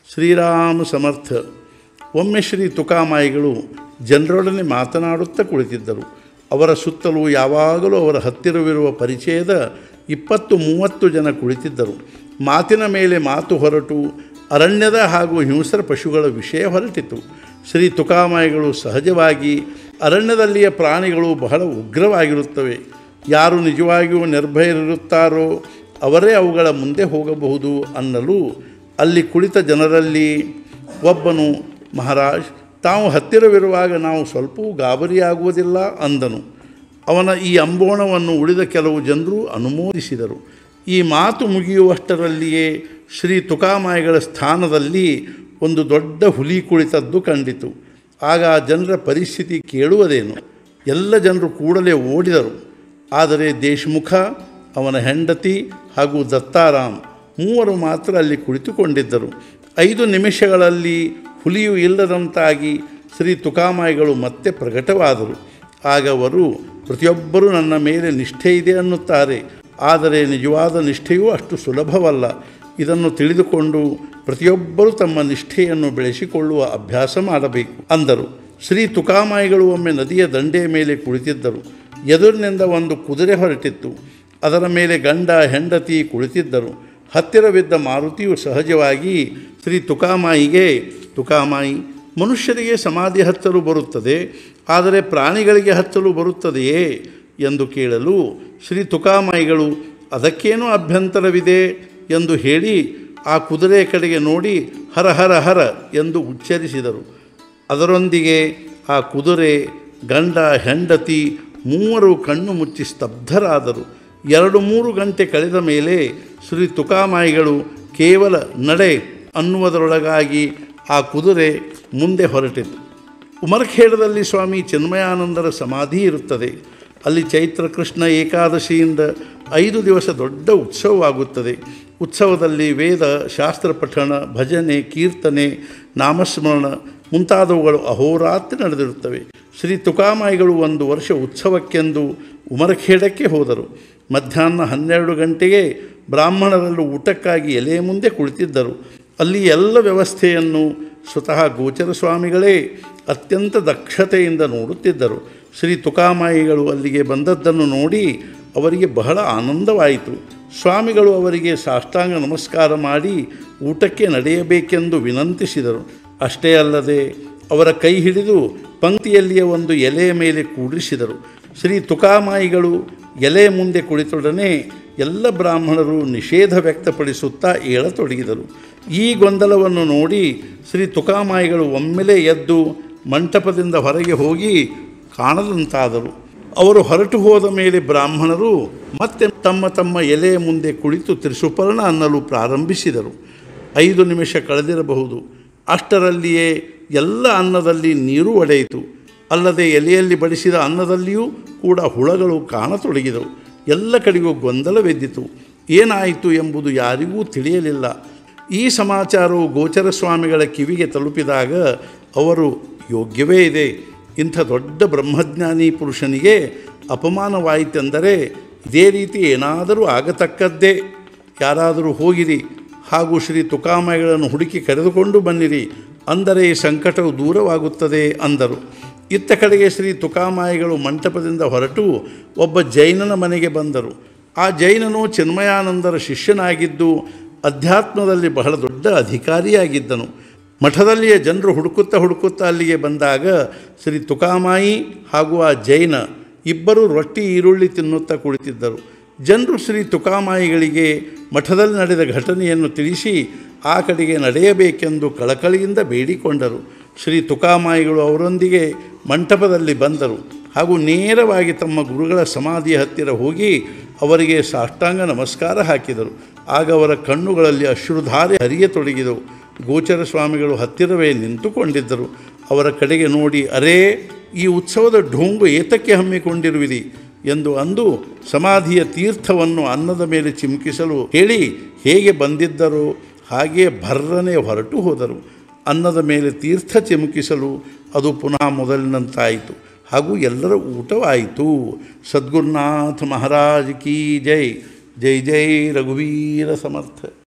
ಶ್ರೀರಾಮ ಸಮರ್ಥ ಒಮ್ಮೆ ಶ್ರೀ ತುಕಾಮಾಯಿಗಳು ಜನರೊಡನೆ ಮಾತನಾಡುತ್ತಾ ಕುಳಿತಿದ್ದರು ಅವರ ಸುತ್ತಲೂ ಯಾವಾಗಲೂ ಅವರ ಹತ್ತಿರವಿರುವ ಪರಿಚಯದ ಇಪ್ಪತ್ತು ಮೂವತ್ತು ಜನ ಕುಳಿತಿದ್ದರು ಮಾತಿನ ಮೇಲೆ ಮಾತು ಹೊರಟು ಅರಣ್ಯದ ಹಾಗೂ ಹಿಂಸರ ಪಶುಗಳ ವಿಷಯ ಹೊರಟಿತು ಶ್ರೀ ತುಕಾಮಾಯಿಗಳು ಸಹಜವಾಗಿ ಅರಣ್ಯದಲ್ಲಿಯ ಪ್ರಾಣಿಗಳು ಬಹಳ ಉಗ್ರವಾಗಿರುತ್ತವೆ ಯಾರು ನಿಜವಾಗಿಯೂ ನಿರ್ಭಯರಿರುತ್ತಾರೋ ಅವರೇ ಅವುಗಳ ಮುಂದೆ ಹೋಗಬಹುದು ಅನ್ನಲು ಅಲ್ಲಿ ಕುಳಿತ ಜನರಲ್ಲಿ ಒಬ್ಬನು ಮಹಾರಾಜ್ ತಾವು ಹತ್ತಿರವಿರುವಾಗ ನಾವು ಸ್ವಲ್ಪವೂ ಗಾಬರಿಯಾಗುವುದಿಲ್ಲ ಅಂದನು ಅವನ ಈ ಅಂಬೋಣವನ್ನು ಉಳಿದ ಕೆಲವು ಜನರು ಅನುಮೋದಿಸಿದರು ಈ ಮಾತು ಮುಗಿಯುವಷ್ಟರಲ್ಲಿಯೇ ಶ್ರೀ ತುಕಾಮಾಯಿಗಳ ಸ್ಥಾನದಲ್ಲಿ ಒಂದು ದೊಡ್ಡ ಹುಲಿ ಕುಳಿತದ್ದು ಕಂಡಿತು ಆಗ ಆ ಜನರ ಪರಿಸ್ಥಿತಿ ಕೇಳುವುದೇನು ಎಲ್ಲ ಜನರು ಕೂಡಲೇ ಓಡಿದರು ಆದರೆ ದೇಶಮುಖ ಅವನ ಹೆಂಡತಿ ಹಾಗೂ ದತ್ತಾರಾಮ್ ಮೂವರು ಮಾತ್ರ ಅಲ್ಲಿ ಕುಳಿತುಕೊಂಡಿದ್ದರು ಐದು ನಿಮಿಷಗಳಲ್ಲಿ ಹುಲಿಯು ಇಲ್ಲದಂತಾಗಿ ಶ್ರೀ ತುಕಾಮಾಯಿಗಳು ಮತ್ತೆ ಪ್ರಕಟವಾದರು ಆಗ ಅವರು ಪ್ರತಿಯೊಬ್ಬರೂ ನನ್ನ ಮೇಲೆ ನಿಷ್ಠೆ ಇದೆ ಅನ್ನುತ್ತಾರೆ ಆದರೆ ನಿಜವಾದ ನಿಷ್ಠೆಯೂ ಅಷ್ಟು ಸುಲಭವಲ್ಲ ಇದನ್ನು ತಿಳಿದುಕೊಂಡು ಪ್ರತಿಯೊಬ್ಬರೂ ತಮ್ಮ ನಿಷ್ಠೆಯನ್ನು ಬೆಳೆಸಿಕೊಳ್ಳುವ ಅಭ್ಯಾಸ ಮಾಡಬೇಕು ಅಂದರು ಶ್ರೀ ತುಕಾಮಾಯಿಗಳು ಒಮ್ಮೆ ನದಿಯ ದಂಡೆಯ ಮೇಲೆ ಕುಳಿತಿದ್ದರು ಎದುರಿನಿಂದ ಒಂದು ಕುದುರೆ ಹೊರಟಿತ್ತು ಅದರ ಮೇಲೆ ಗಂಡ ಹೆಂಡತಿ ಕುಳಿತಿದ್ದರು ಹತ್ತಿರವಿದ್ದ ಮಾರುತಿಯು ಸಹಜವಾಗಿ ಶ್ರೀ ತುಕಾಮಾಯಿಗೆ ತುಕಾಮಾಯಿ ಮನುಷ್ಯರಿಗೆ ಸಮಾಧಿ ಹತ್ತಲು ಬರುತ್ತದೆ ಆದರೆ ಪ್ರಾಣಿಗಳಿಗೆ ಹತ್ತಲು ಬರುತ್ತದೆಯೇ ಎಂದು ಕೇಳಲು ಶ್ರೀ ತುಕಾಮಾಯಿಗಳು ಅದಕ್ಕೇನೂ ಅಭ್ಯಂತರವಿದೆ ಎಂದು ಹೇಳಿ ಆ ಕುದುರೆಯ ಕಡೆಗೆ ನೋಡಿ ಹರ ಹರ ಹರ ಎಂದು ಉಚ್ಚರಿಸಿದರು ಅದರೊಂದಿಗೆ ಆ ಕುದುರೆ ಗಂಡ ಹೆಂಡತಿ ಮೂವರು ಕಣ್ಣು ಮುಚ್ಚಿ ಸ್ತಬ್ಧರಾದರು ಎರಡು ಮೂರು ಗಂಟೆ ಕಳೆದ ಮೇಲೆ ಶ್ರೀ ತುಕಾಮಾಯಿಗಳು ಕೇವಲ ನಡೆ ಅನ್ನುವುದರೊಳಗಾಗಿ ಆ ಕುದುರೆ ಮುಂದೆ ಹೊರಟಿತು ಉಮರ್ಖೇಡದಲ್ಲಿ ಸ್ವಾಮಿ ಚಿನ್ಮಯಾನಂದರ ಸಮಾಧಿ ಇರುತ್ತದೆ ಅಲ್ಲಿ ಚೈತ್ರ ಕೃಷ್ಣ ಏಕಾದಶಿಯಿಂದ ಐದು ದಿವಸ ದೊಡ್ಡ ಉತ್ಸವವಾಗುತ್ತದೆ ಉತ್ಸವದಲ್ಲಿ ವೇದ ಶಾಸ್ತ್ರ ಪಠಣ ಭಜನೆ ಕೀರ್ತನೆ ನಾಮಸ್ಮರಣ ಮುಂತಾದವುಗಳು ಅಹೋರಾತ್ರಿ ನಡೆದಿರುತ್ತವೆ ಶ್ರೀ ತುಕಾಮಾಯಿಗಳು ಒಂದು ವರ್ಷ ಉತ್ಸವಕ್ಕೆಂದು ಉಮರಖೇಡಕ್ಕೆ ಹೋದರು ಮಧ್ಯಾಹ್ನ ಹನ್ನೆರಡು ಗಂಟೆಗೆ ಬ್ರಾಹ್ಮಣರಲ್ಲೂ ಊಟಕ್ಕಾಗಿ ಎಲೆ ಮುಂದೆ ಕುಳಿತಿದ್ದರು ಅಲ್ಲಿ ಎಲ್ಲ ವ್ಯವಸ್ಥೆಯನ್ನು ಸ್ವತಃ ಗೋಚರ ಸ್ವಾಮಿಗಳೇ ಅತ್ಯಂತ ದಕ್ಷತೆಯಿಂದ ನೋಡುತ್ತಿದ್ದರು ಶ್ರೀ ತುಕಾಮಾಯಿಗಳು ಅಲ್ಲಿಗೆ ಬಂದದ್ದನ್ನು ನೋಡಿ ಅವರಿಗೆ ಬಹಳ ಆನಂದವಾಯಿತು ಸ್ವಾಮಿಗಳು ಅವರಿಗೆ ಸಾಷ್ಟಾಂಗ ನಮಸ್ಕಾರ ಮಾಡಿ ಊಟಕ್ಕೆ ನಡೆಯಬೇಕೆಂದು ವಿನಂತಿಸಿದರು ಅಷ್ಟೇ ಅಲ್ಲದೆ ಅವರ ಕೈ ಹಿಡಿದು ಪಂಕ್ತಿಯಲ್ಲಿಯ ಒಂದು ಎಲೆಯ ಮೇಲೆ ಕೂಡಿಸಿದರು ಶ್ರೀ ತುಕಾಮಾಯಿಗಳು ಎಲೆ ಮುಂದೆ ಕುಳಿತೊಡನೆ ಎಲ್ಲ ಬ್ರಾಹ್ಮಣರು ನಿಷೇಧ ವ್ಯಕ್ತಪಡಿಸುತ್ತಾ ಏಳತೊಡಗಿದರು ಈ ಗೊಂದಲವನ್ನು ನೋಡಿ ಶ್ರೀ ತುಕಾಮಾಯಿಗಳು ಒಮ್ಮೆಲೆ ಎದ್ದು ಮಂಟಪದಿಂದ ಹೊರಗೆ ಹೋಗಿ ಕಾಣದಂತಾದರು ಅವರು ಹೊರಟು ಹೋದ ಮೇಲೆ ಬ್ರಾಹ್ಮಣರು ಮತ್ತೆ ತಮ್ಮ ತಮ್ಮ ಎಲೆಯ ಮುಂದೆ ಕುಳಿತು ತ್ರಿಸುಪರ್ಣ ಅನ್ನಲು ಪ್ರಾರಂಭಿಸಿದರು ಐದು ನಿಮಿಷ ಕಳೆದಿರಬಹುದು ಅಷ್ಟರಲ್ಲಿಯೇ ಎಲ್ಲ ಅನ್ನದಲ್ಲಿ ನೀರು ಒಡೆಯಿತು ಅಲ್ಲದೆ ಎಲೆಯಲ್ಲಿ ಬಡಿಸಿದ ಅನ್ನದಲ್ಲಿಯೂ ಕೂಡ ಹುಳಗಳು ಕಾಣತೊಡಗಿದವು ಎಲ್ಲ ಕಡೆಗೂ ಗೊಂದಲವೆದ್ದಿತು ಏನಾಯಿತು ಎಂಬುದು ಯಾರಿಗೂ ತಿಳಿಯಲಿಲ್ಲ ಈ ಸಮಾಚಾರವು ಗೋಚರ ಸ್ವಾಮಿಗಳ ಕಿವಿಗೆ ತಲುಪಿದಾಗ ಅವರು ಯೋಗ್ಯವೇ ಇದೆ ಇಂಥ ದೊಡ್ಡ ಬ್ರಹ್ಮಜ್ಞಾನಿ ಪುರುಷನಿಗೆ ಅಪಮಾನವಾಯಿತೆಂದರೆ ಇದೇ ರೀತಿ ಏನಾದರೂ ಆಗತಕ್ಕದ್ದೇ ಯಾರಾದರೂ ಹೋಗಿರಿ ಹಾಗೂ ಶ್ರೀ ತುಕಾಮಯಗಳನ್ನು ಹುಡುಕಿ ಕರೆದುಕೊಂಡು ಬನ್ನಿರಿ ಅಂದರೆ ಈ ಸಂಕಟವು ದೂರವಾಗುತ್ತದೆ ಅಂದರು ಇತ್ತ ಕಡೆಗೆ ಶ್ರೀ ತುಕಾಮಾಯಿಗಳು ಮಂಟಪದಿಂದ ಹೊರಟು ಒಬ್ಬ ಜೈನನ ಮನೆಗೆ ಬಂದರು ಆ ಜೈನನು ಚಿನ್ಮಯಾನಂದರ ಶಿಷ್ಯನಾಗಿದ್ದು ಅಧ್ಯಾತ್ಮದಲ್ಲಿ ಬಹಳ ದೊಡ್ಡ ಅಧಿಕಾರಿಯಾಗಿದ್ದನು ಮಠದಲ್ಲಿಯ ಜನರು ಹುಡುಕುತ್ತಾ ಹುಡುಕುತ್ತಾ ಅಲ್ಲಿಗೆ ಬಂದಾಗ ಶ್ರೀ ತುಕಾಮಾಯಿ ಹಾಗೂ ಆ ಜೈನ ಇಬ್ಬರು ರೊಟ್ಟಿ ಈರುಳ್ಳಿ ತಿನ್ನುತ್ತಾ ಕುಳಿತಿದ್ದರು ಜನರು ಶ್ರೀ ತುಕಾಮಾಯಿಗಳಿಗೆ ಮಠದಲ್ಲಿ ನಡೆದ ಘಟನೆಯನ್ನು ತಿಳಿಸಿ ಆ ಕಡೆಗೆ ನಡೆಯಬೇಕೆಂದು ಕಳಕಳಿಯಿಂದ ಬೇಡಿಕೊಂಡರು ಶ್ರೀ ತುಕಾಮಾಯಿಗಳು ಅವರೊಂದಿಗೆ ಮಂಟಪದಲ್ಲಿ ಬಂದರು ಹಾಗೂ ನೇರವಾಗಿ ತಮ್ಮ ಗುರುಗಳ ಸಮಾಧಿಯ ಹತ್ತಿರ ಹೋಗಿ ಅವರಿಗೆ ಸಾಷ್ಟಾಂಗ ನಮಸ್ಕಾರ ಹಾಕಿದರು ಆಗ ಅವರ ಕಣ್ಣುಗಳಲ್ಲಿ ಅಶ್ರುಧಾರೆ ಹರಿಯತೊಡಗಿದವು ಗೋಚರ ಸ್ವಾಮಿಗಳು ಹತ್ತಿರವೇ ನಿಂತುಕೊಂಡಿದ್ದರು ಅವರ ಕಡೆಗೆ ನೋಡಿ ಅರೇ ಈ ಉತ್ಸವದ ಢೋಂಗು ಏತಕ್ಕೆ ಹಮ್ಮಿಕೊಂಡಿರುವಿರಿ ಎಂದು ಅಂದು ಸಮಾಧಿಯ ತೀರ್ಥವನ್ನು ಅನ್ನದ ಮೇಲೆ ಚಿಮುಕಿಸಲು ಹೇಳಿ ಹೇಗೆ ಬಂದಿದ್ದರೋ ಹಾಗೆಯೇ ಭರ್ರನೆ ಹೊರಟು ಹೋದರು ಅನ್ನದ ಮೇಲೆ ತೀರ್ಥ ಚಿಮುಕಿಸಲು ಅದು ಪುನಃ ಮೊದಲಿನಂತಾಯಿತು ಹಾಗೂ ಎಲ್ಲರ ಊಟವಾಯಿತು ಸದ್ಗುರುನಾಥ ಮಹಾರಾಜ್ ಕಿ ಜೈ ಜೈ ಜೈ ರಘುವೀರ ಸಮರ್ಥ